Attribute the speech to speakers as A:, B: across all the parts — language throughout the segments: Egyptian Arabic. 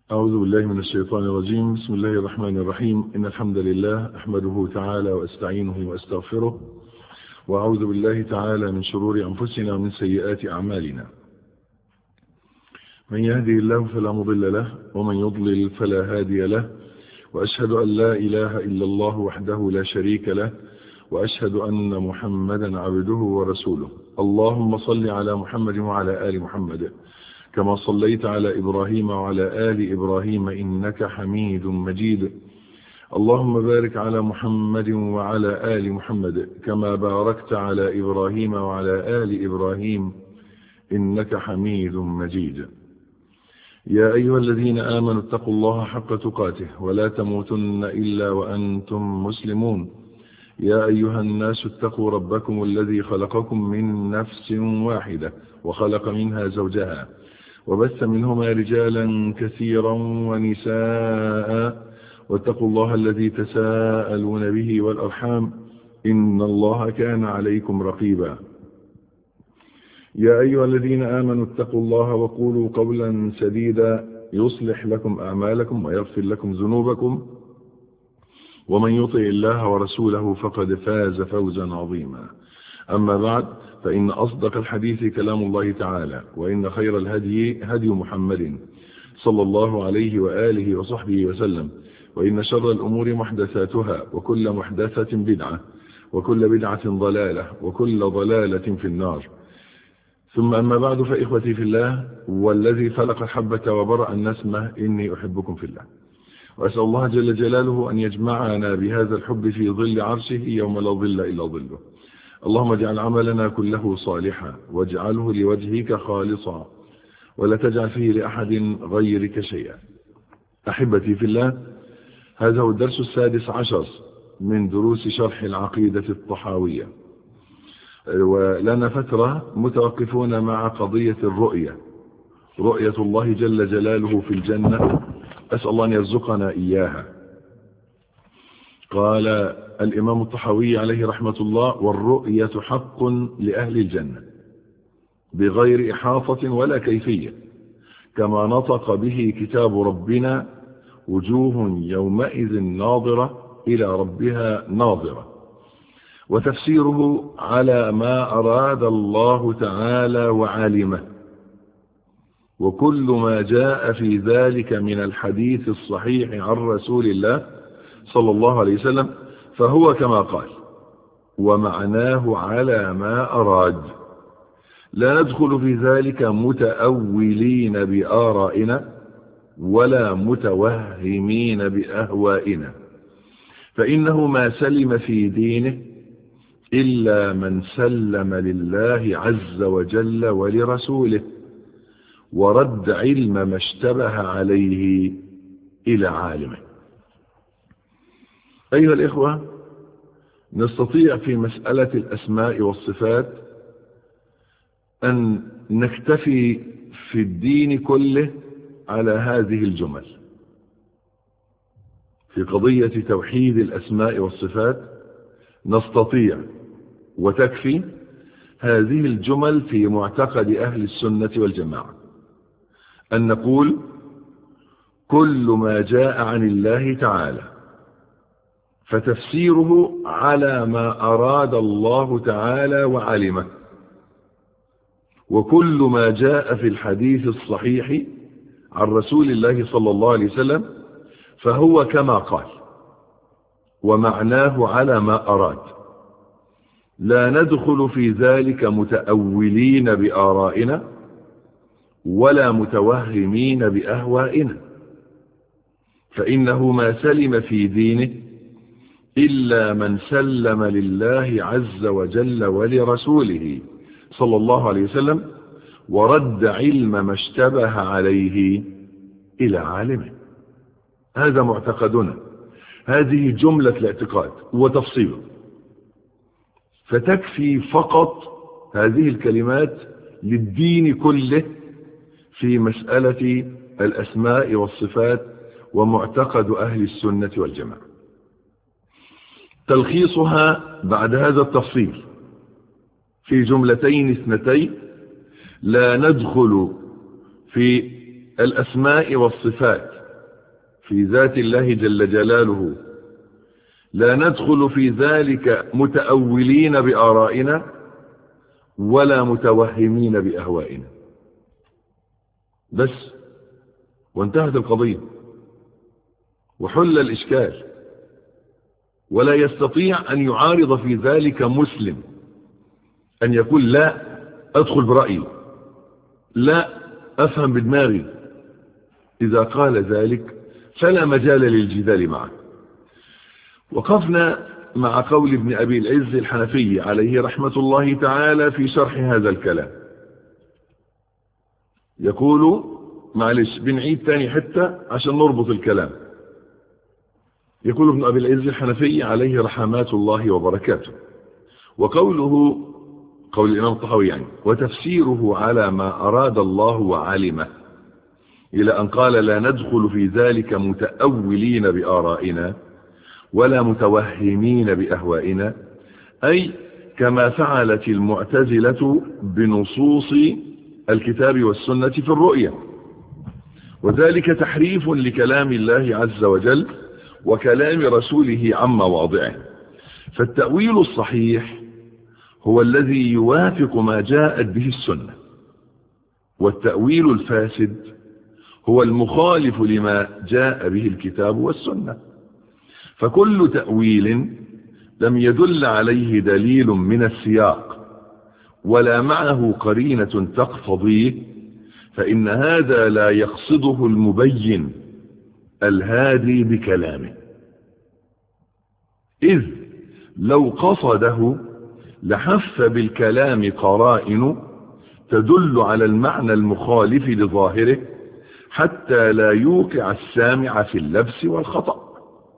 A: أعوذ بالله من الشيطان الرجيم بسم الله الرحمن الرحيم إن الحمد لله أحمده تعالى وأستعينه وأستغفره وأعوذ بالله تعالى من شرور أنفسنا ومن سيئات أعمالنا من يهدي الله فلا مضل له ومن يضلل فلا هادي له وأشهد أن لا إله إلا الله وحده لا شريك له وأشهد أن محمدا عبده ورسوله اللهم صل على محمد وعلى آل محمد كما صليت على إبراهيم وعلى آل إبراهيم إنك حميد مجيد اللهم بارك على محمد وعلى آل محمد كما باركت على إبراهيم وعلى آل إبراهيم إنك حميد مجيد يا أيها الذين آمنوا اتقوا الله حق تقاته ولا تموتن إلا وأنتم مسلمون يا أيها الناس اتقوا ربكم الذي خلقكم من نفس واحدة وخلق منها زوجها وبث منهما رجالا كثيرا ونساء واتقوا الله الذي تساءلون به والأرحام إن الله كان عليكم رقيبا يا أيها الذين آمنوا اتقوا الله وقولوا قولا سديدا يصلح لكم أعمالكم ويغفر لكم ذنوبكم ومن يطع الله ورسوله فقد فاز فوزا عظيما أما بعد فإن أصدق الحديث كلام الله تعالى وإن خير الهدي هدي محمد صلى الله عليه وآله وصحبه وسلم وإن شر الأمور محدثاتها وكل محدثة بدعة وكل بدعة ضلالة وكل ضلالة في النار ثم أما بعد فإخوتي في الله والذي فلق الحبة وبرأ النسمة إني أحبكم في الله وأسأل الله جل جلاله أن يجمعنا بهذا الحب في ظل عرشه يوم لا ظل إلا ظله اللهم اجعل عملنا كله صالحا واجعله لوجهك خالصا ولا تجعل فيه لأحد غيرك شيئا أحبتي في الله هذا هو الدرس السادس عشر من دروس شرح العقيدة الطحاوية ولنا فترة متوقفون مع قضية الرؤية رؤية الله جل جلاله في الجنة أسأل الله أن يرزقنا إياها قال الإمام الطحاوي عليه رحمة الله والرؤية حق لأهل الجنة بغير إحاطة ولا كيفية كما نطق به كتاب ربنا وجوه يومئذ ناظرة إلى ربها ناظرة وتفسيره على ما أراد الله تعالى وعالمه وكل ما جاء في ذلك من الحديث الصحيح عن رسول الله صلى الله عليه وسلم فهو كما قال ومعناه على ما أراد لا ندخل في ذلك متأولين بآرائنا ولا متوهمين بأهوائنا فإنه ما سلم في دينه إلا من سلم لله عز وجل ولرسوله ورد علم ما اشتبه عليه إلى عالمه أيها الإخوة نستطيع في مسألة الأسماء والصفات أن نكتفي في الدين كله على هذه الجمل في قضية توحيد الأسماء والصفات نستطيع وتكفي هذه الجمل في معتقد أهل السنة والجماعة أن نقول كل ما جاء عن الله تعالى فتفسيره على ما أراد الله تعالى وعلمه وكل ما جاء في الحديث الصحيح عن رسول الله صلى الله عليه وسلم فهو كما قال ومعناه على ما أراد لا ندخل في ذلك متأولين بآرائنا ولا متوهمين بأهوائنا فإنه ما سلم في دينه إلا من سلم لله عز وجل ولرسوله صلى الله عليه وسلم ورد علم ما اشتبه عليه إلى عالمه هذا معتقدنا هذه جملة الاعتقاد وتفصيله فتكفي فقط هذه الكلمات للدين كله في مسألة الأسماء والصفات ومعتقد أهل السنة والجماعة تلخيصها بعد هذا التفصيل في جملتين اثنتين لا ندخل في الأسماء والصفات في ذات الله جل جلاله لا ندخل في ذلك متأولين بآرائنا ولا متوهمين بأهوائنا بس وانتهت القضية وحل الإشكال ولا يستطيع أن يعارض في ذلك مسلم أن يقول لا أدخل برأيي لا أفهم بدماغي إذا قال ذلك فلا مجال للجدال معه وقفنا مع قول ابن أبي العز الحنفي عليه رحمة الله تعالى في شرح هذا الكلام يقول معلش بنعيد تاني حتة عشان نربط الكلام يقول ابن أبي العز الحنفي عليه رحمات الله وبركاته وقوله قول الإمام الطحاوي يعني وتفسيره على ما أراد الله وعلمه إلى أن قال لا ندخل في ذلك متأولين بآرائنا ولا متوهمين بأهوائنا أي كما فعلت المعتزلة بنصوص الكتاب والسنة في الرؤية وذلك تحريف لكلام الله عز وجل وكلام رسوله عن مواضعه فالتأويل الصحيح هو الذي يوافق ما جاءت به السنة والتأويل الفاسد هو المخالف لما جاء به الكتاب والسنة فكل تأويل لم يدل عليه دليل من السياق ولا معه قرينة تقتضيه فإن هذا لا يقصده المبين الهادي بكلامه إذ لو قصده لحف بالكلام قرائن تدل على المعنى المخالف لظاهره حتى لا يوقع السامع في اللبس والخطأ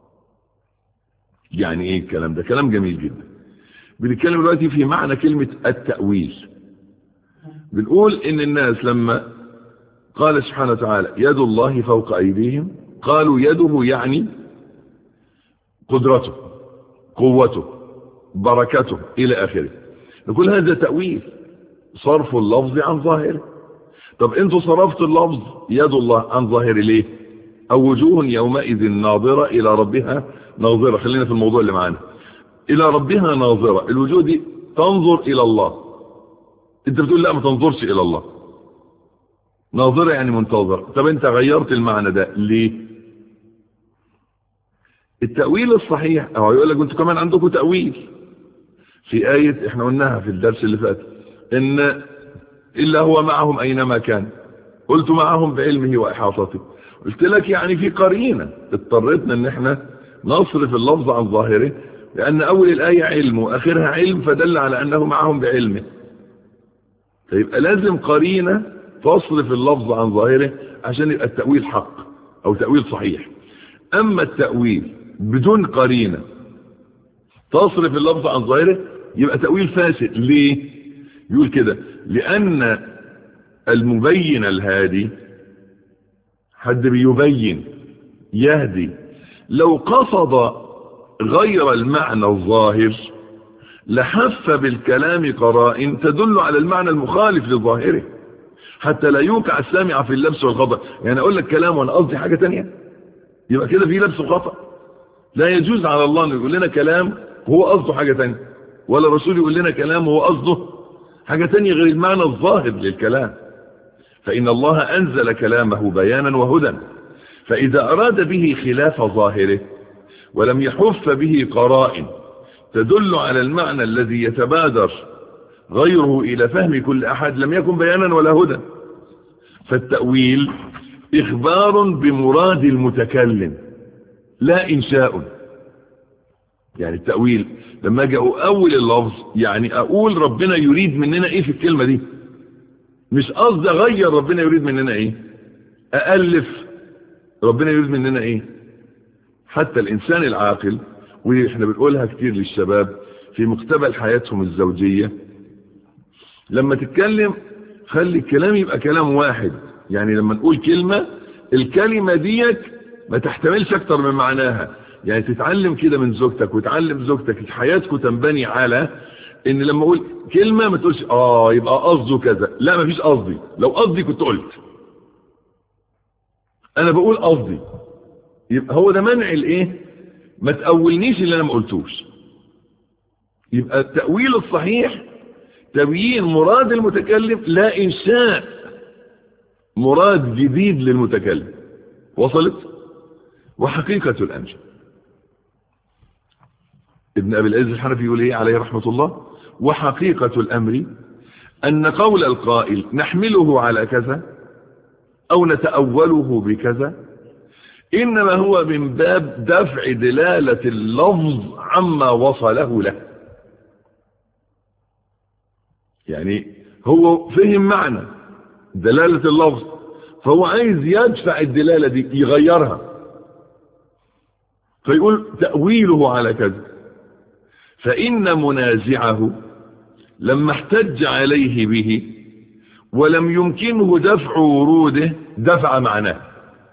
A: يعني ايه الكلام ده كلام جميل جدا بنتكلم دلوقتي في معنى كلمة التأويل بنقول ان الناس لما قال سبحانه وتعالى يد الله فوق ايديهم قالوا يده يعني قدرته قوته بركته الى اخره نقول هذا تأويل صرف اللفظ عن ظاهره طب انتوا صرفتوا اللفظ يد الله عن ظاهره ليه او وجوه يومئذ ناظرة الى ربها ناظرة خلينا في الموضوع اللي معانا الى ربها ناظرة الوجوه دي تنظر الى الله انت بتقول لا ما تنظرش الى الله ناظرة يعني منتظرة طب انت غيرت المعنى ده ليه التأويل الصحيح او يقول لك انتوا كمان عندكم تأويل في آية احنا قلناها في الدرس اللي فات ان إلا هو معهم أينما كان قلت معهم بعلمه وإحاطته قلت لك يعني في قرينة اضطرتنا ان احنا نصرف اللفظ عن ظاهره لأن أول الآية علم وآخرها علم فدل على أنه معهم بعلمه فيبقى لازم قرينة تصرف اللفظ عن ظاهره عشان يبقى التأويل حق أو تأويل صحيح أما التأويل بدون قرينة تصرف اللفظ عن ظاهره يبقى تأويل فاسد ليه يقول كده لأن المبين الهادي حد بيبين يهدي لو قصد غير المعنى الظاهر لحف بالكلام قرائن تدل على المعنى المخالف لظاهره حتى لا يوقع السامع في اللبس والخطأ يعني اقول لك كلام وانا قصدي حاجة تانية يبقى كده في لبس وخطأ لا يجوز على الله انه يقول لنا كلام وهو قصده حاجة تانية ولا الرسول يقول لنا كلام وهو قصده حاجة تانية غير المعنى الظاهر للكلام فإن الله أنزل كلامه بيانا وهدى فإذا أراد به خلاف ظاهره ولم يحف به قرائن تدل على المعنى الذي يتبادر غيره إلى فهم كل أحد لم يكن بيانا ولا هدى فالتأويل إخبار بمراد المتكلم لا إنشاء يعني التأويل لما أجي أقول اللفظ يعني أقول ربنا يريد مننا إيه في الكلمة دي مش قصد أغير ربنا يريد مننا إيه أألف ربنا يريد مننا إيه حتى الإنسان العاقل وإحنا بنقولها كتير للشباب في مقتبل حياتهم الزوجية لما تتكلم خلي الكلام يبقى كلام واحد يعني لما نقول كلمة الكلمة ديت ما تحتملش أكتر من معناها يعني تتعلم كده من زوجتك وتعلم زوجتك حياتكم تنبني على ان لما اقول كلمة ما تقولش اه يبقى قصده كذا لا ما فيش قصدي لو قصدي كنت قلت انا بقول قصدي يبقى هو ده منع الايه ما تأولنيش اللي انا ما قلتوش يبقى التأويل الصحيح تبيين مراد المتكلم لا إنشاء مراد جديد للمتكلم وصلت وحقيقة الأمر ابن أبي العز الحنفي يقول إيه عليه رحمة الله وحقيقة الأمر أن قول القائل نحمله على كذا أو نتأوله بكذا إنما هو من باب دفع دلالة اللفظ عما وصله له يعني هو فهم معنى دلالة اللفظ فهو عايز يدفع الدلالة دي يغيرها فيقول تأويله على كذا فإن منازعه لما احتج عليه به ولم يمكنه دفع وروده دفع معناه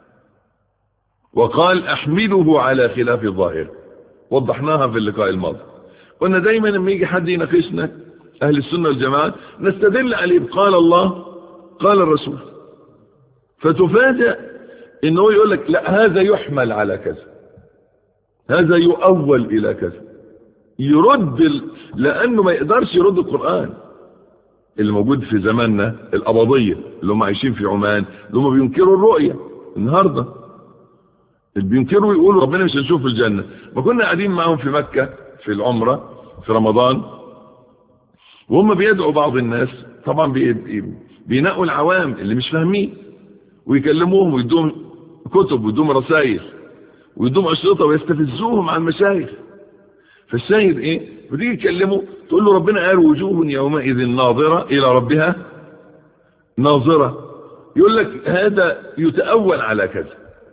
A: وقال احمله على خلاف الظاهر وضحناها في اللقاء الماضي قلنا دايما لما يجي حد يناقشنا اهل السنة والجماعة نستدل عليه قال الله قال الرسول فتفاجأ انه يقول لك لا هذا يحمل على كذا هذا يؤول الى كذا يرد ال... لانه ما يقدرش يرد القرآن اللي موجود في زماننا القبضية اللي هم عايشين في عمان اللي هم بينكروا الرؤية النهاردة اللي بينكروا يقولوا ربنا مش هنشوف الجنة ما كنا قاعدين معهم في مكة في العمرة في رمضان وهم بيدعوا بعض الناس طبعا بي... بي... بينقوا العوام اللي مش فاهمين ويكلموهم ويدوهم كتب ويدوهم رسائل ويدوهم أشرطة ويستفزوهم عن المشايخ فالشاهد ايه بتيجي تكلمه تقول له ربنا قال وجوه يومئذ ناظرة الى ربها ناظرة يقول لك هذا يتأول على كذا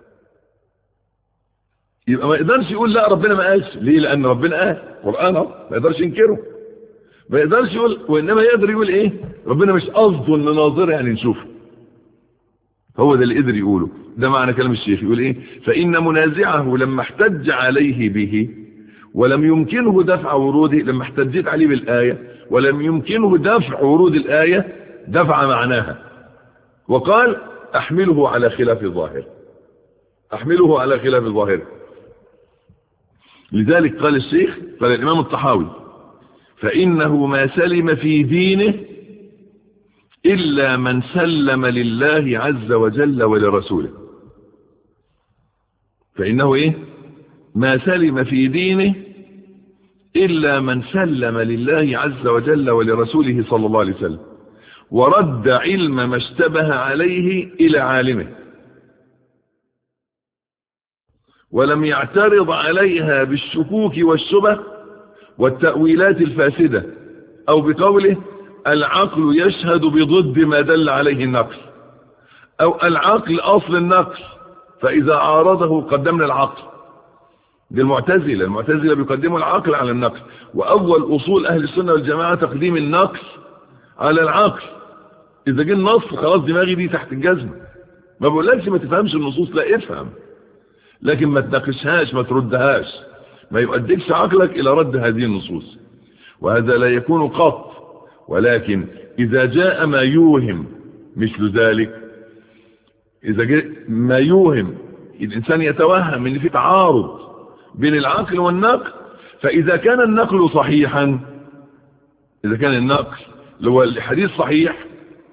A: يبقى ما يقدرش يقول لا ربنا ما قالش ليه لان ربنا قال قرآن ما يقدرش ينكره ما يقدرش يقول وانما يقدر يقول ايه ربنا مش قصده ان ناظرة يعني نشوفه هو ده اللي قدر يقوله ده معنى كلام الشيخ يقول ايه فإن منازعه لما احتج عليه به ولم يمكنه دفع وروده لما احتجيت عليه بالآية ولم يمكنه دفع ورود الآية دفع معناها وقال احمله على خلاف الظاهر احمله على خلاف الظاهر لذلك قال الشيخ قال الإمام الطحاوي فإنه ما سلم في دينه إلا من سلم لله عز وجل ولرسوله فإنه إيه ما سلم في دينه إلا من سلم لله عز وجل ولرسوله صلى الله عليه وسلم ورد علم ما اشتبه عليه إلى عالمه ولم يعترض عليها بالشكوك والشبه والتأويلات الفاسدة أو بقوله العقل يشهد بضد ما دل عليه النقل أو العقل أصل النقل فإذا عارضه قدمنا العقل دي المعتزلة المعتزلة بيقدموا العقل على النقل وأول أصول أهل السنة والجماعة تقديم النقل على العقل إذا جه النص خلاص دماغي دي تحت الجزمة ما بقولكش ما تفهمش النصوص لا افهم لكن ما تناقشهاش ما تردهاش ما يؤديكش عقلك إلى رد هذه النصوص وهذا لا يكون قط ولكن إذا جاء ما يوهم مثل ذلك إذا جاء ما يوهم الإنسان يتوهم أن في تعارض بين العقل والنقل فإذا كان النقل صحيحا إذا كان النقل اللي هو الحديث صحيح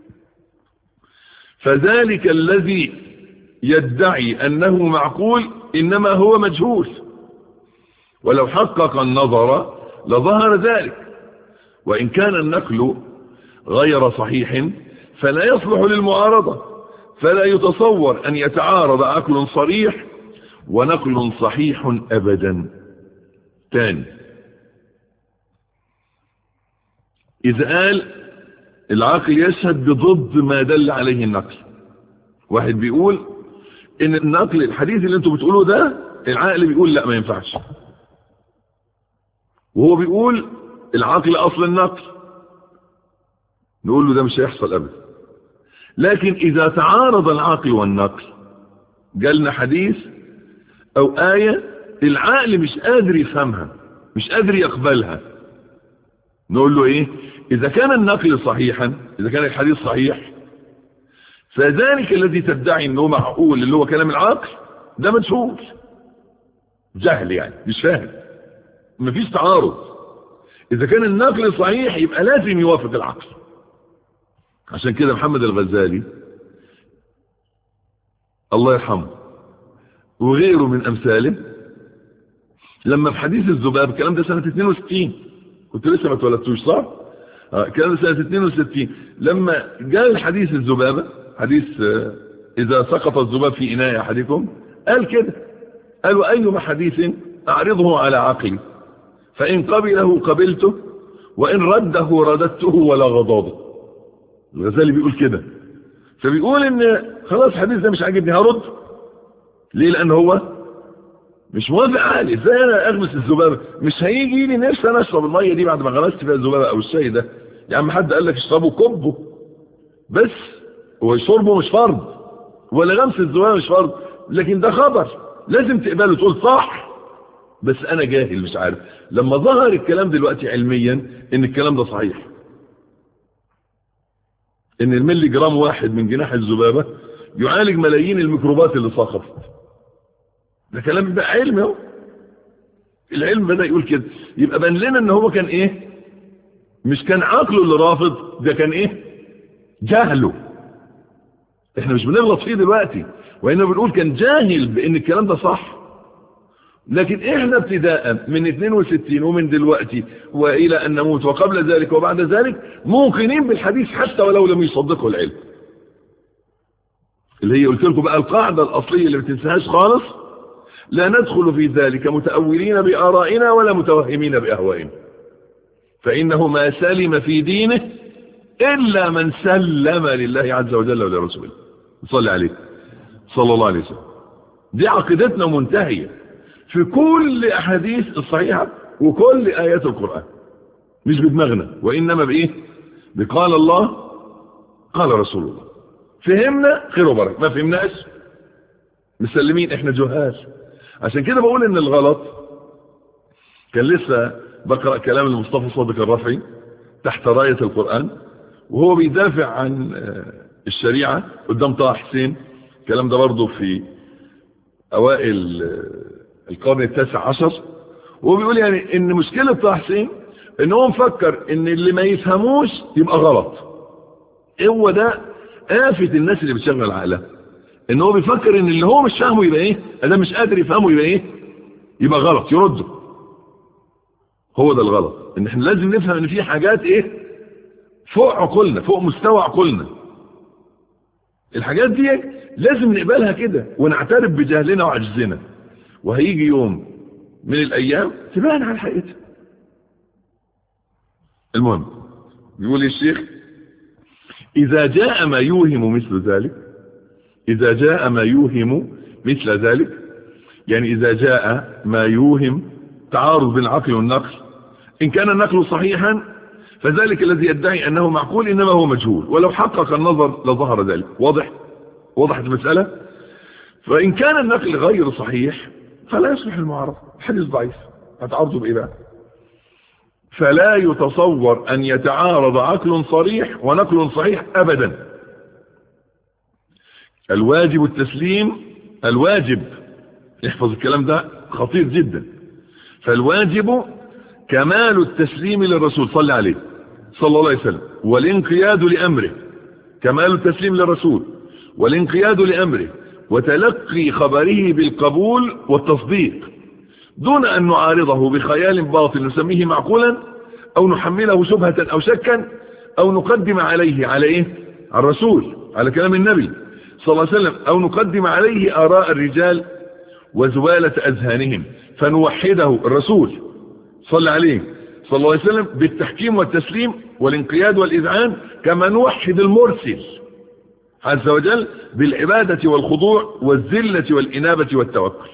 A: فذلك الذي يدعي أنه معقول إنما هو مجهول ولو حقق النظر لظهر ذلك وإن كان النقل غير صحيح فلا يصلح للمعارضة فلا يتصور أن يتعارض عقل صريح ونقل صحيح أبدا تاني إذا قال العقل يشهد بضد ما دل عليه النقل واحد بيقول ان النقل الحديث اللي انتوا بتقولوه ده العقل بيقول لا ما ينفعش وهو بيقول العقل اصل النقل نقول له ده مش هيحصل ابدا لكن اذا تعارض العقل والنقل جالنا حديث او آية العقل مش قادر يفهمها مش قادر يقبلها نقول له ايه اذا كان النقل صحيحا اذا كان الحديث صحيح فذلك الذي تدعي انه معقول اللي هو كلام العقل ده مجهول جهل يعني مش فاهم مفيش تعارض اذا كان النقل صحيح يبقى لازم يوافق العقل عشان كده محمد الغزالي الله يرحمه وغيره من امثاله لما في حديث الذباب الكلام ده سنة 62 كنت لسه ما اتولدتوش صح آه الكلام ده سنة 62 لما جاء الحديث الذبابة حديث آه اذا سقط الذباب في اناء احدكم قال كده قال وايما حديث اعرضه على عقلي فان قبله قبلته وان رده رددته ولا غضاضه الغزالي بيقول كده فبيقول ان خلاص الحديث ده مش عاجبني هرد ليه لان هو مش موافق عقلي ازاي انا اغمس الذبابه مش هيجي لي نفسي انا اشرب الميه دي بعد ما غمست فيها الذبابه او الشاي ده يا عم حد قال لك اشربه كبه بس هو شربه مش فرض ولا غمس الذبابه مش فرض لكن ده خبر لازم تقبله تقول صح بس انا جاهل مش عارف لما ظهر الكلام دلوقتي علميا ان الكلام ده صحيح ان الملي جرام واحد من جناح الذبابة يعالج ملايين الميكروبات اللي سقطت ده كلام بقى علم اهو العلم بدأ يقول كده يبقى بان لنا ان هو كان ايه مش كان عقله اللي رافض ده كان ايه جهله احنا مش بنغلط فيه دلوقتي وانه بنقول كان جاهل بان الكلام ده صح لكن احنا ابتداء من 62 ومن دلوقتي والى ان نموت وقبل ذلك وبعد ذلك موقنين بالحديث حتى ولو لم يصدقه العلم اللي هي قلت لكم بقى القاعدة الاصلية اللي ما تنساهاش خالص لا ندخل في ذلك متأولين بآرائنا ولا متوهمين بأهوائنا فإنه ما سلم في دينه إلا من سلم لله عز وجل ولرسوله صلى عليه صلى الله عليه وسلم دي عقيدتنا منتهية في كل أحاديث الصحيحة وكل آيات القرآن مش بدماغنا وإنما بإيه بقال الله قال رسول الله فهمنا خير وبركة ما فهمناش مسلمين احنا جهال عشان كده بقول ان الغلط كان لسه بقرأ كلام المصطفى صادق الرفعي تحت راية القرآن وهو بيدافع عن الشريعة قدام طه حسين الكلام ده برضه في اوائل القرن التاسع عشر وهو بيقول يعني ان مشكلة طه حسين ان هو مفكر ان اللي ما يفهموش يبقى غلط هو ده آفة الناس اللي بتشغل عقلها ان هو بيفكر ان اللي هو مش فاهمه يبقى ايه ده مش قادر يفهمه يبقى ايه يبقى غلط يرده هو ده الغلط ان احنا لازم نفهم ان في حاجات ايه فوق عقولنا فوق مستوى عقولنا الحاجات دي لازم نقبلها كده ونعترف بجهلنا وعجزنا وهيجي يوم من الايام تبان على حقيقتها المهم يقول الشيخ اذا جاء ما يوهم مثل ذلك اذا جاء ما يوهم مثل ذلك يعني اذا جاء ما يوهم تعارض بين العقل والنقل ان كان النقل صحيحا فذلك الذي يدعي انه معقول انما هو مجهول ولو حقق النظر لظهر ذلك واضح وضحت المسألة فان كان النقل غير صحيح فلا يصلح المعارضة حديث ضعيف هتعرضه بايه بقى فلا يتصور ان يتعارض عقل صريح ونقل صحيح ابدا الواجب التسليم الواجب احفظ الكلام ده خطير جدا فالواجب كمال التسليم للرسول صلى عليه صلى الله عليه وسلم والانقياد لأمره كمال التسليم للرسول والانقياد لأمره وتلقي خبره بالقبول والتصديق دون أن نعارضه بخيال باطل نسميه معقولا أو نحمله شبهة أو شكا أو نقدم عليه على إيه على الرسول على كلام النبي صلى الله عليه وسلم أو نقدم عليه آراء الرجال وزوالة أذهانهم فنوحده الرسول صلى عليه صلى الله عليه وسلم بالتحكيم والتسليم والانقياد والإذعان كما نوحد المرسل عز وجل بالعبادة والخضوع والذلة والإنابة والتوكل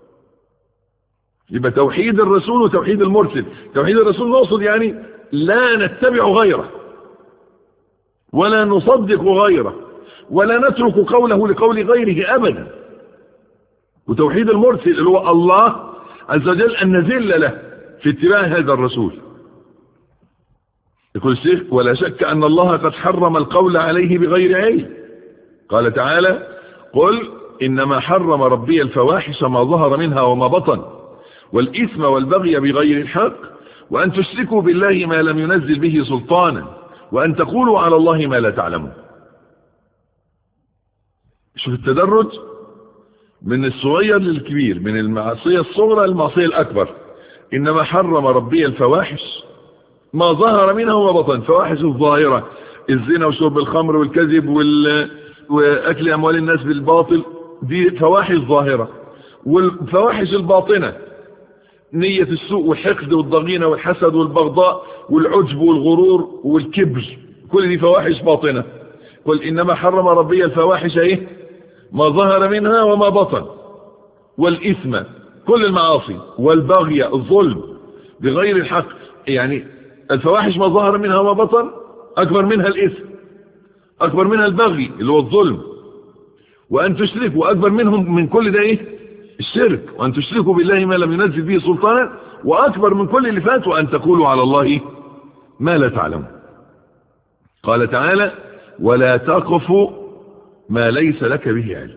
A: يبقى توحيد الرسول وتوحيد المرسل توحيد الرسول نقصد يعني لا نتبع غيره ولا نصدق غيره ولا نترك قوله لقول غيره أبدا وتوحيد المرسل اللي هو الله عز وجل أن نزل له في اتباع هذا الرسول يقول الشيخ ولا شك أن الله قد حرم القول عليه بغير علم قال تعالى قل إنما حرم ربي الفواحش ما ظهر منها وما بطن والإثم والبغي بغير الحق وأن تشركوا بالله ما لم ينزل به سلطانا وأن تقولوا على الله ما لا تعلمون شوف التدرج من الصغير للكبير من المعصية الصغرى للمعصية الأكبر إنما حرم ربي الفواحش ما ظهر منها وما بطن فواحش الظاهرة الزنا وشرب الخمر والكذب وال... وأكل أموال الناس بالباطل دي فواحش ظاهرة والفواحش الباطنة نية السوء والحقد والضغينة والحسد والبغضاء والعجب والغرور والكبر كل دي فواحش باطنة قل إنما حرم ربي الفواحش ايه ما ظهر منها وما بطن والإثم كل المعاصي والبغي الظلم بغير الحق يعني الفواحش ما ظهر منها وما بطن أكبر منها الإثم أكبر منها البغي اللي هو الظلم وأن تشركوا أكبر منهم من كل ده إيه الشرك وأن تشركوا بالله ما لم ينزل به سلطانا وأكبر من كل اللي فات وأن تقولوا على الله ما لا تعلمون قال تعالى ولا تقف ما ليس لك به علم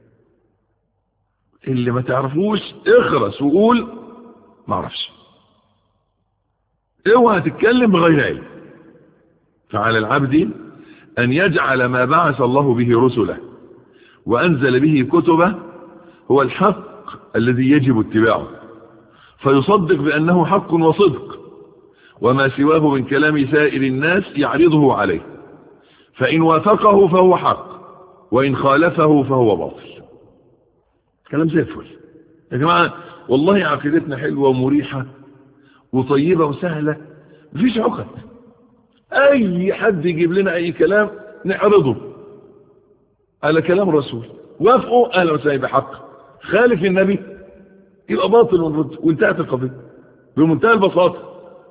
A: اللي ما تعرفوش اخرس وقول ما اعرفش اوعى تتكلم بغير علم فعلى العبد ان يجعل ما بعث الله به رسله وانزل به كتبه هو الحق الذي يجب اتباعه فيصدق بانه حق وصدق وما سواه من كلام سائر الناس يعرضه عليه فان وافقه فهو حق وان خالفه فهو باطل كلام زي الفل يا جماعة والله عقيدتنا حلوة ومريحة وطيبة وسهلة مفيش عقد اي حد يجيب لنا اي كلام نعرضه على كلام الرسول وافقوا اهلا وسهلا بحق خالف النبي يبقى باطل ونرد وانتهت القضية بمنتهى البساطة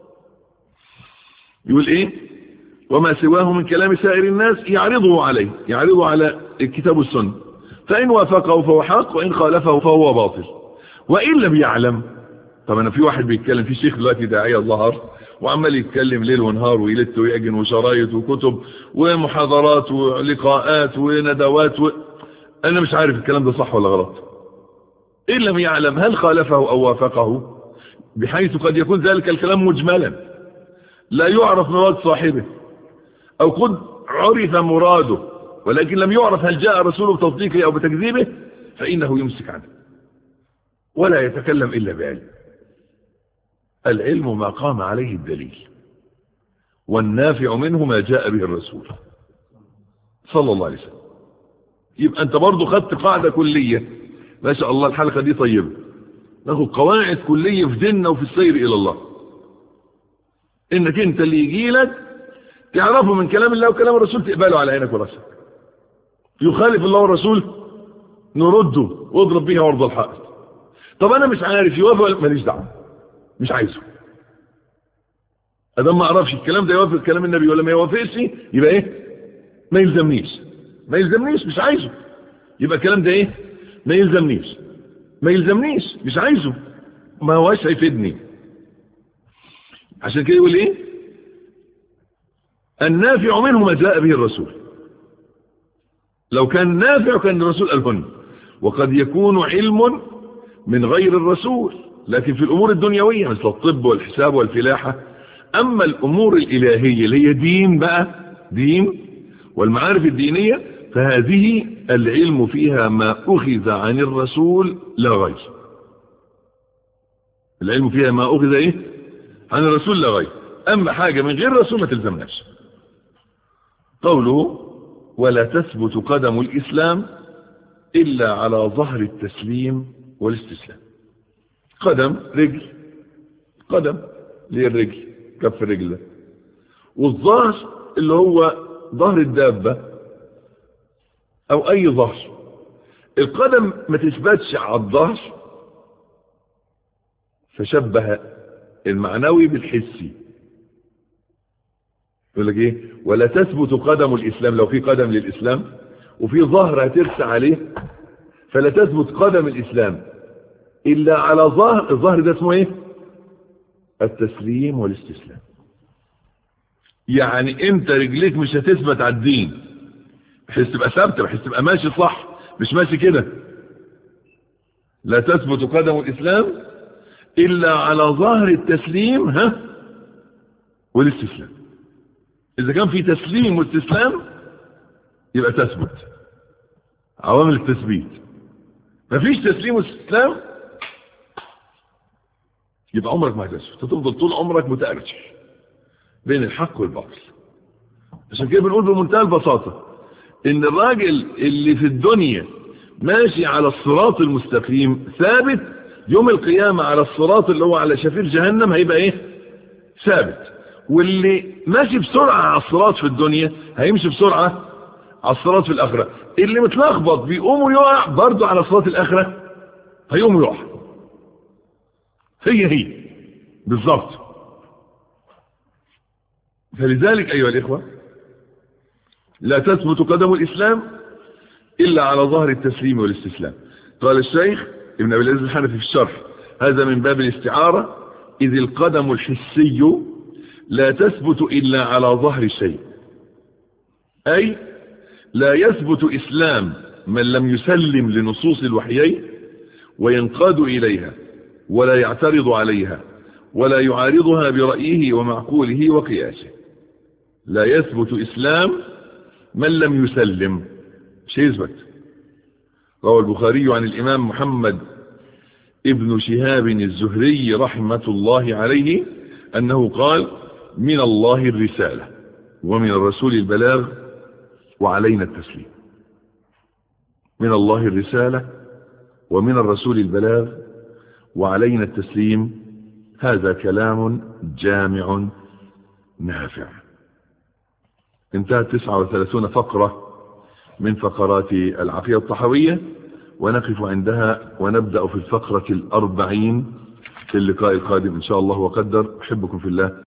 A: يقول ايه وما سواه من كلام سائر الناس يعرضه عليه يعرضه على الكتاب والسنة فإن وافقه فهو حق وإن خالفه فهو باطل وإن لم يعلم طب أنا في واحد بيتكلم في شيخ دلوقتي داعية ظهر وعمال يتكلم ليل ونهار ويلت ويأجن وشرايط وكتب ومحاضرات ولقاءات وندوات و... أنا مش عارف الكلام ده صح ولا غلط إن لم يعلم هل خالفه أو وافقه بحيث قد يكون ذلك الكلام مجملا لا يعرف مراد صاحبه أو قد عرف مراده ولكن لم يعرف هل جاء رسوله بتصديقه أو بتكذيبه فإنه يمسك عنه ولا يتكلم إلا بعلم العلم ما قام عليه الدليل والنافع منه ما جاء به الرسول صلى الله عليه وسلم يبقى أنت برضو خدت قاعدة كلية ما شاء الله الحلقة دي طيبة ناخد قواعد كلية في ديننا وفي السير إلى الله إنك أنت اللي يجي لك تعرفه من كلام الله وكلام الرسول تقبله على عينك وراسك يخالف الله والرسول نرده واضرب بيها وارض الحائط طب انا مش عارف يوافق ماليش دعوه مش عايزه ادام ما اعرفش الكلام ده يوافق كلام النبي ولا ما يوافقش يبقى ايه ما يلزمنيش ما يلزمنيش مش عايزه يبقى الكلام ده ايه ما يلزمنيش ما يلزمنيش مش عايزه ما هواش هيفيدني عشان كده يقول ايه النافع منه ما جاء به الرسول لو كان نافع كان الرسول قالهن وقد يكون علم من غير الرسول لكن في الأمور الدنيوية مثل الطب والحساب والفلاحة أما الأمور الإلهية اللي هي دين بقى دين والمعارف الدينية فهذه العلم فيها ما أخذ عن الرسول لا غير العلم فيها ما أخذ إيه عن الرسول لا غير أما حاجة من غير الرسول ما تلزمناش قوله ولا تثبت قدم الإسلام إلا على ظهر التسليم والاستسلام قدم رجل قدم اللي هي الرجل كف الرجل ده والظهر اللي هو ظهر الدابة أو أي ظهر القدم ما تثبتش على الظهر فشبه المعنوي بالحسي يقول لك ايه ولا تثبت قدم الاسلام لو في قدم للاسلام وفي ظهر هترسى عليه فلا تثبت قدم الاسلام الا على ظهر الظهر ده اسمه ايه التسليم والاستسلام يعني انت رجليك مش هتثبت على الدين بحيث تبقى ثابته بحيث تبقى ماشي صح مش ماشي كده لا تثبت قدم الاسلام إلا على ظهر التسليم ها والاستسلام إذا كان في تسليم واستسلام يبقى تثبت عوامل التثبيت مفيش تسليم واستسلام يبقى عمرك ما هتثبت هتفضل طول عمرك متأرجح بين الحق والباطل عشان كده بنقول بمنتهى البساطة ان الراجل اللي في الدنيا ماشي على الصراط المستقيم ثابت يوم القيامة على الصراط اللي هو على شفير جهنم هيبقى ايه ثابت واللي ماشي بسرعة على الصراط في الدنيا هيمشي بسرعة على الصراط في الآخرة اللي متلخبط بيقوم ويقع برضه على صراط الآخرة هيقوم ويقع هي هي بالظبط فلذلك أيها الإخوة لا تثبت قدم الإسلام إلا على ظهر التسليم والاستسلام قال الشيخ ابن أبي العز الحنفي في الشرح هذا من باب الاستعارة إذ القدم الحسي لا تثبت إلا على ظهر الشيء أي لا يثبت إسلام من لم يسلم لنصوص الوحيين وينقاد إليها ولا يعترض عليها ولا يعارضها برأيه ومعقوله وقياسه لا يثبت إسلام من لم يسلم مش يثبت روى البخاري عن الإمام محمد ابن شهاب الزهري رحمة الله عليه أنه قال من الله الرسالة ومن الرسول البلاغ وعلينا التسليم من الله الرسالة ومن الرسول البلاغ وعلينا التسليم هذا كلام جامع نافع انتهت 39 فقرة من فقرات العقيدة الطحوية ونقف عندها ونبدأ في الفقرة الأربعين في اللقاء القادم إن شاء الله وقدر أحبكم في الله